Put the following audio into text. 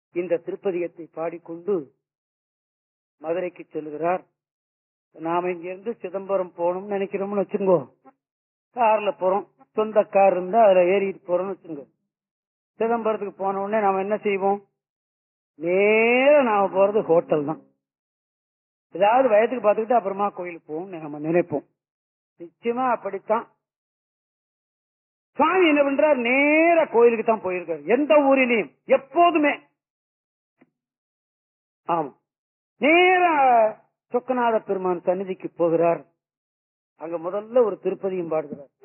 இந்த திருப்பதிகத்தை பாடிக்கொண்டு மதுரைக்கு செல்கிறார் நாம இங்க இருந்து சிதம்பரம் போகணும்னு நினைக்கிறோம்னு வச்சுங்கோ கார்ல போறோம் சொந்த கார் இருந்தா அதுல ஏறிட்டு போறோம்னு வச்சுங்க சிதம்பரத்துக்கு போன உடனே நாம என்ன செய்வோம் நேர நாம போறது ஹோட்டல் தான் ஏதாவது வயதுக்கு பார்த்துக்கிட்டு அப்புறமா கோயிலுக்கு போவோம் நம்ம நினைப்போம் நிச்சயமா அப்படித்தான் சுவாமி என்ன பண்றார் நேர கோயிலுக்கு தான் போயிருக்காரு எந்த ஊரிலையும் எப்போதுமே ஆமா நேர சொக்கநாத பெருமான் சந்நிதிக்கு போகிறார் அங்க முதல்ல ஒரு திருப்பதியும் பாடுகிறார்